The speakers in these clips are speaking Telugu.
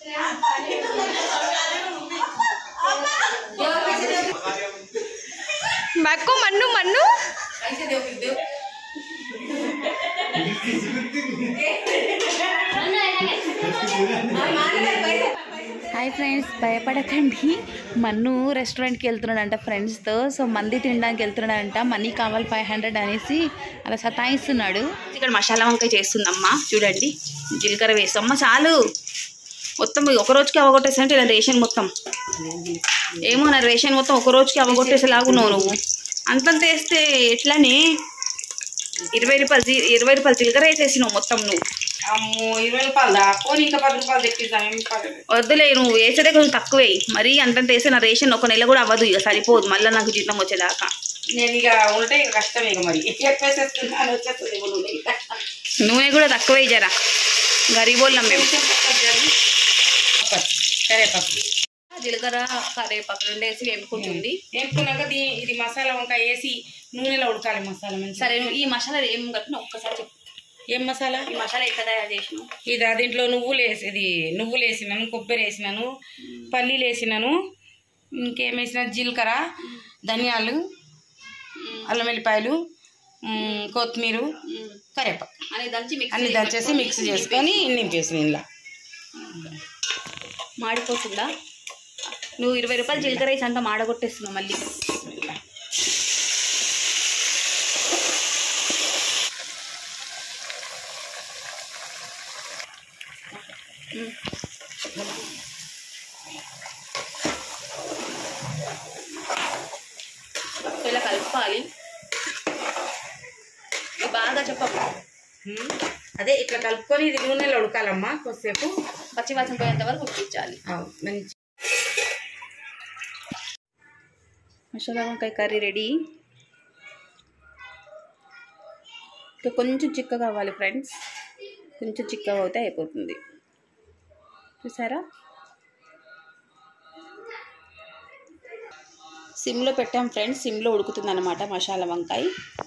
బాకు మన్ను మన్ను హాయ్ ఫ్రెండ్స్ భయపడకండి మన్ను రెస్టారెంట్కి వెళ్తున్నాడంట ఫ్రెండ్స్తో సో మంది తినడానికి వెళ్తున్నాడంట మనీ కావాలి ఫైవ్ హండ్రెడ్ అనేసి అలా సతాయిస్తున్నాడు ఇక్కడ మసాలా వంకాయ చేస్తుందమ్మా చూడండి జీలకర్ర వేస్తామ్మా చాలు మొత్తం ఒక రోజుకి అవగొట్టేసంటే ఇలా రేషన్ మొత్తం ఏమో నా రేషన్ మొత్తం ఒక రోజుకి అవగొట్టేసేలాగున్నావు నువ్వు అంతంత వేస్తే ఎట్లానే ఇరవై రూపాయలు జీ- ఇరవై రూపాయలు జీలకర్ర వేసేసినావు మొత్తం నువ్వు అమ్మో ఇరవై రూపాయలు దా పోనీ ఇంకా పది రూపాయలు తెప్పిద్దాం ఏం పర్లేదు వద్దులే నువ్వు వేసేదే కొంచెం తక్కువే మరీ అంతంత వేస్తే నా రేషన్ ఒక నెల కూడా అవ్వదు ఇక సరిపోదు మళ్ళీ నాకు జీతం వచ్చేదాకా నేను ఇక ఉంటే ఇక కష్టమే ఇక మరి ఎక్కువ వేసేస్తున్నాను వచ్చేస్తుంది ఇప్పుడు నూనె ఇక. నూనె కూడా తక్కువే జరా గరీబోళ్ళం మేము కొంచెం పక్కకు జరుగు. పక్కకు. కరివేపాకు జీలకర్ర కరివేపాకు రెండు వేసి వేపుకుంటుంది వేపుకున్నాక దీ- ఇది మసాలా వంకాయ వేసి నూనెలో ఉడకాలి మసాలా మంచి సరే నువ్వు ఈ మసాలా ఏం కట్టినా ఒక్కసారి చెప్పు ఏం మసాలా ఈ మసాలా ఎట్లా తయారు చేసినావు ఇది దీంట్లో నువ్వులు వేసి ఇది నువ్వులు వేసినాను కొబ్బరి వేసినాను పల్లీలు వేసినాను ఇంకేం వేసిన జీలకర్ర ధనియాలు అల్లం వెల్లిపాయలు మ్, కొత్తిమీర కరివేపాకు అని దంచి మిక్స్ అన్ని దంచేసి మిక్స్ చేసుకొని నింపేసిన ఇంట్లో మాడిపోతుందా నువ్వు ఇరవై రూపాయలు జీలకర్ర వేసి అంతా మాడగొట్టేస్తున్నావు మళ్ళీ ఉమ్. ఇలా కలుపుకోవాలి ఇది బాగా చెప్పమ్మా మ్, అదే ఇట్లా కలుపుకొని ఇది నూనెలో ఉడకాలమ్మా కొద్దిసేపు పచ్చి వాసన పోయేంత వరకు ఉడికించాలి అవు, మంచి మసాలా వంకాయ కర్రీ రెడీ ఇంకా కొంచెం చిక్కగా కావాలి ఫ్రెండ్స్ కొంచెం చిక్కగా అవుతే అయిపోతుంది చూసారా సిమ్లో పెట్టాం ఫ్రెండ్స్ సిమ్లో ఉడుకుతుంది అనమాట మసాలా వంకాయ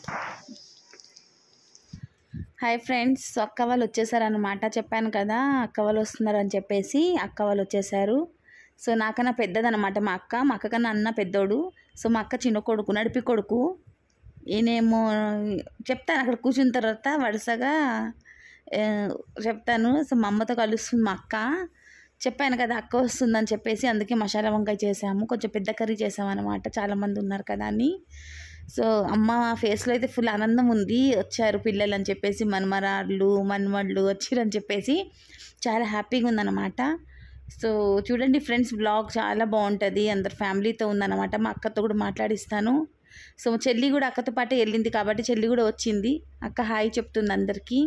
హాయ్ ఫ్రెండ్స్ అక్క వాళ్ళు వచ్చేసారనమాట చెప్పాను కదా అక్క వాళ్ళు వస్తున్నారని చెప్పేసి అక్క వాళ్ళు వచ్చేసారు సో నాకన్నా పెద్దదనమాట మా అక్క మా అక్క కన్నా అన్న పెద్దోడు సో మా అక్క చిన్న కొడుకు నడిపి కొడుకు ఈయనేమో చెప్తాను అక్కడ కూర్చున్న తర్వాత వరుసగా ఆ, చెప్తాను సో మా అమ్మతో కలుస్తుంది మా అక్క చెప్పాను కదా అక్క వస్తుందని చెప్పేసి అందుకే మసాలా వంకాయ చేసాము కొంచెం పెద్ద కర్రీ చేసామన్నమాట చాలామంది ఉన్నారు కదా అని సో అమ్మ ఫేస్లో అయితే ఫుల్ ఆనందం ఉంది వచ్చారు పిల్లలు అని చెప్పేసి మన్మరాళ్ళు మన్మళ్ళు వచ్చిరని చెప్పేసి చాలా హ్యాపీగా ఉందన్నమాట సో చూడండి ఫ్రెండ్స్ బ్లాగ్ చాలా బాగుంటుంది అందరు ఫ్యామిలీతో ఉందన్నమాట మా అక్కతో కూడా మాట్లాడిస్తాను సో చెల్లి కూడా అక్కతో పాటే వెళ్ళింది కాబట్టి చెల్లి కూడా వచ్చింది అక్క హాయ్ చెప్తుంది అందరికీ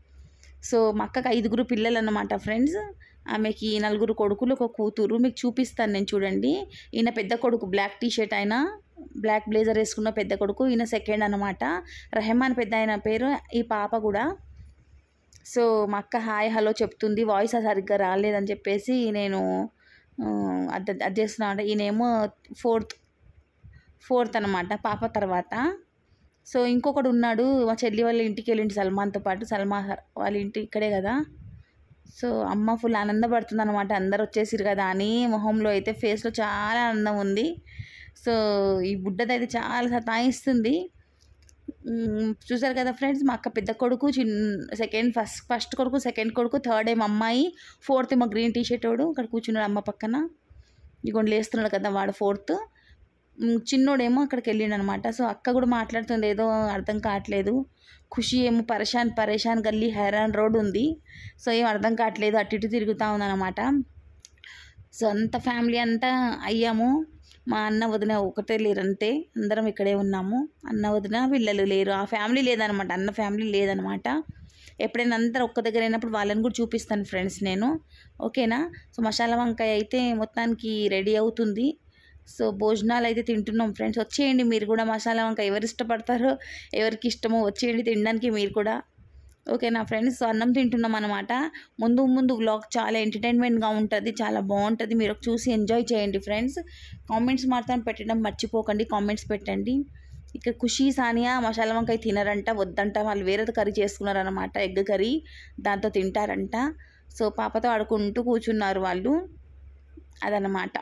సో మా అక్కకి ఐదుగురు పిల్లలు అన్నమాట ఫ్రెండ్స్ ఆమెకి నలుగురు కొడుకులు ఒక కూతురు మీకు చూపిస్తాను నేను చూడండి ఈయన పెద్ద కొడుకు బ్లాక్ టీ షర్ట్ ఆయన బ్లాక్ బ్లేజర్ వేసుకున్న పెద్ద కొడుకు ఈయన సెకండ్ అనమాట రెహమాన్ పెద్ద ఆయన పేరు ఈ పాప కూడా సో మా అక్క హాయ్ హలో చెప్తుంది వాయిస్ సరిగ్గా రాలేదని చెప్పేసి నేను ఆ, అది అది చేస్తున్నా అంటే ఈయనేమో ఫోర్త్ ఫోర్త్ అనమాట పాప తర్వాత సో ఇంకొకడు ఉన్నాడు మా చెల్లి వాళ్ళ ఇంటికి వెళ్ళింది సల్మాన్తో పాటు సల్మా వాళ్ళ ఇంటి ఇక్కడే కదా సో అమ్మ ఫుల్ ఆనందపడుతుంది అనమాట అందరు వచ్చేసిరు కదా అని మొహంలో అయితే ఫేస్లో చాలా ఆనందం ఉంది సో ఈ బుడ్డదైతే చాలా సతాయిస్తుంది మ్మ్, చూసారు కదా ఫ్రెండ్స్ మా అక్క పెద్ద కొడుకు చిన్న సెకండ్ ఫస్ట్ ఫస్ట్ కొడుకు సెకండ్ కొడుకు థర్డ్ ఏమో అమ్మాయి ఫోర్త్ ఏమో గ్రీన్ టీ షర్ట్ వాడు అక్కడ కూర్చున్నాడు అమ్మ పక్కన ఇగోండి లేస్తున్నాడు కదా వాడు ఫోర్త్ మ్, చిన్నోడేమో అక్కడికి వెళ్ళిండు అనమాట సో అక్క కూడా మాట్లాడుతుంది ఏదో అర్థం కావట్లేదు ఖుషి ఏమో పరేషాన్ పరేషాన్ గల్లీ హైరాన్ రోడ్ ఉంది సో ఏం అర్థం కావట్లేదు అటు ఇటు తిరుగుతూ ఉందన్నమాట సో అంత ఫ్యామిలీ అంతా అయ్యాము మా అన్న వదిన ఒకటే లేరు అంతే అందరం ఇక్కడే ఉన్నాము అన్న వదిన పిల్లలు లేరు ఆ ఫ్యామిలీ లేదనమాట అన్న ఫ్యామిలీ లేదనమాట ఎప్పుడైనా అందరూ ఒక్క దగ్గర అయినప్పుడు వాళ్ళని కూడా చూపిస్తాను ఫ్రెండ్స్ నేను ఓకేనా సో మసాలా వంకాయ అయితే మొత్తానికి రెడీ అవుతుంది సో భోజనాలు అయితే తింటున్నాం ఫ్రెండ్స్ వచ్చేయండి మీరు కూడా మసాలా వంకాయ ఎవరు ఇష్టపడతారో ఎవరికి ఇష్టమో వచ్చేయండి తినడానికి మీరు కూడా ఓకేనా ఫ్రెండ్స్ సో అన్నం తింటున్నాం అనమాట ముందు ముందు వ్లాగ్ చాలా ఎంటర్టైన్మెంట్గా ఉంటుంది చాలా బాగుంటుంది మీరు చూసి ఎంజాయ్ చేయండి ఫ్రెండ్స్ కామెంట్స్ మాత్రం పెట్టడం మర్చిపోకండి కామెంట్స్ పెట్టండి ఇక్కడ ఖుషి సానియా మసాలా వంకాయ తినరంట వద్దంట వాళ్ళు వేరే కర్రీ చేసుకున్నారనమాట ఎగ్ కర్రీ దాంతో తింటారంట సో పాపతో ఆడుకుంటూ కూర్చున్నారు వాళ్ళు అదన్నమాట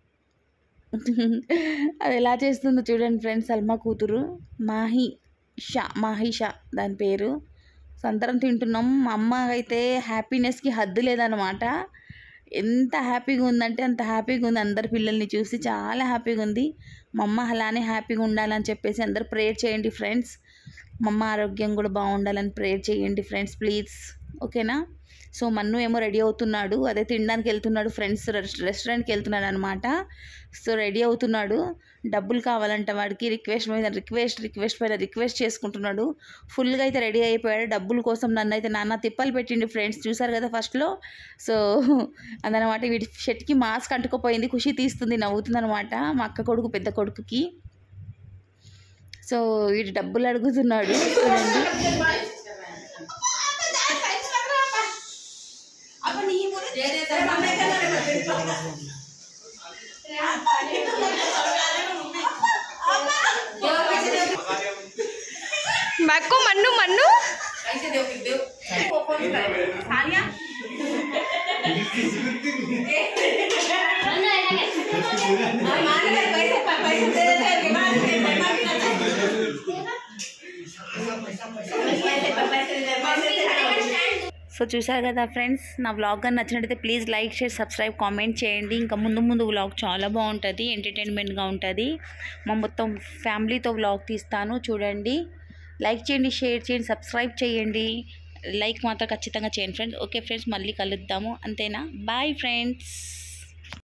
అది ఎలా చేస్తుందో చూడండి ఫ్రెండ్స్ సల్మా కూతురు మాహి షా మాహి షా దాని పేరు సో అందరం తింటున్నాం మా అమ్మ అయితే హ్యాపీనెస్కి హద్దు లేదనమాట ఎంత హ్యాపీగా ఉందంటే అంత హ్యాపీగా ఉంది అందరి పిల్లల్ని చూసి చాలా హ్యాపీగా ఉంది మా అమ్మ అలానే హ్యాపీగా ఉండాలని చెప్పేసి అందరు ప్రేయర్ చేయండి ఫ్రెండ్స్ మా అమ్మ ఆరోగ్యం కూడా బాగుండాలని ప్రేయర్ చేయండి ఫ్రెండ్స్ ప్లీజ్ ఓకేనా సో మన్ను ఏమో రెడీ అవుతున్నాడు అదే తినడానికి వెళ్తున్నాడు ఫ్రెండ్స్ రెస్టారెంట్కి వెళ్తున్నాడు అనమాట సో రెడీ అవుతున్నాడు డబ్బులు కావాలంట వాడికి రిక్వెస్ట్ మీద రిక్వెస్ట్ రిక్వెస్ట్ పైన రిక్వెస్ట్ చేసుకుంటున్నాడు ఫుల్గా అయితే రెడీ అయిపోయాడు డబ్బుల కోసం నన్ను అయితే నాన్న తిప్పలు పెట్టిండి ఫ్రెండ్స్ చూసారు కదా ఫస్ట్లో సో అదనమాట వీడి షర్ట్కి మాస్క్ అంటుకుపోయింది ఖుషి తీస్తుంది నవ్వుతుంది అనమాట మా అక్క కొడుకు పెద్ద కొడుకుకి సో వీడు డబ్బులు అడుగుతున్నాడు చూడండి మక్కు మన్ను మన్ను సో చూసారు కదా ఫ్రెండ్స్ నా వ్లాగ్ కానీ నచ్చినట్టయితే please like share subscribe comment చేయండి ఇంకా ముందు ముందు వ్లాగ్ చాలా బాగుంటుంది ఎంటర్టైన్మెంట్గా ఉంటుంది మా మొత్తం ఫ్యామిలీతో వ్లాగ్ తీస్తాను చూడండి లైక్ చేయండి షేర్ చేయండి సబ్స్క్రైబ్ చేయండి లైక్ మాత్రం ఖచ్చితంగా చేయండి ఫ్రెండ్స్ ఓకే ఫ్రెండ్స్ మళ్ళీ కలుద్దాము అంతేనా బాయ్ ఫ్రెండ్స్